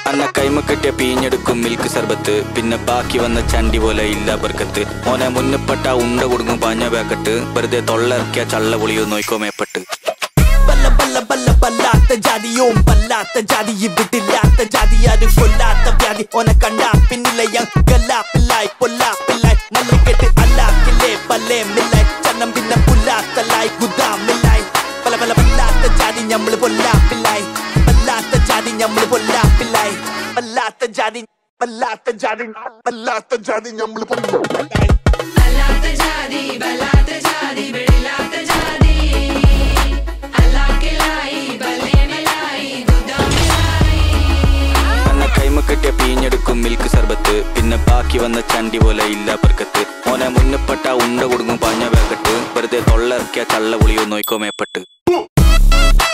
അന്ന കൈമ കെട്ടിയ പീഞ്ഞെടുക്കും മിൽക്ക് സർബത്ത് പിന്നെ ബാക്കി വന്ന ചണ്ടി പോലെ ഇല്ല ബർക്കത്ത് ഓനെ മുന്നപ്പെട്ട ഉണ്ട കൊടുക്കും പാഞ്ഞ പാക്കറ്റ് വെറുതെ തൊള്ളയിറക്കിയ ചള്ള പൊളിയോ നോയിക്കോ മേപ്പെട്ട് ബല്ല ബല്ല ബല്ല ബല്ലാത്ത ജാതിയും ബല്ലാത്ത ജാതി ഇവിടില്ലാത്ത ജാതി ആരും കൊല്ലാത്ത വ്യാധി ഓനെ കണ്ട പിന്നിലയം ഗല്ലാപ്പില്ലായി പൊല്ലാപ്പില്ലായി മല്ലിക്കെട്ട് അല്ലാക്കില്ലേ പല്ലേ മില്ലായി ചന്നം പിന്നെ പുല്ലാത്തല്ലായി ഗുദാമില്ലായി പല പല ബല്ലാത്ത ജാതി ഞമ്മള് പൊല്ലാപ്പില്ലായി ബല്ലാത്ത ജാതി ഞമ്മള് പൊല്ലാപ്പില്ലായി ബല്ലാത്ത ജാതി ബല്ലാത്ത ജാതി ബല്ലാത്ത ജാതി ഞമ്മള് പൊല്ലാപ്പില്ലായി അല്ലാത്ത ജാതി വല്ലാത്ത ജാതി വെളിയില്ലാത്ത ജാതി അല്ലാക്കിലായി ബലേമലായി ഗുദാമിലായി അന്ന കൈമ കെട്ടിയ പീഞ്ഞെടുക്കും മിൽക്ക് സർബത്ത് പിന്നെ ബാക്കി വന്ന ചണ്ടി പോലെ ഇല്ല ബർക്കത്ത് ഓനെ മുന്നപ്പെട്ട ഉണ്ട കൊടുക്കും പാഞ്ഞ പാക്കറ്റ് വെറുതെ തൊള്ളയിറക്കിയ ചള്ള പൊളിയോ നോയിക്കോ മേപ്പെട്ട്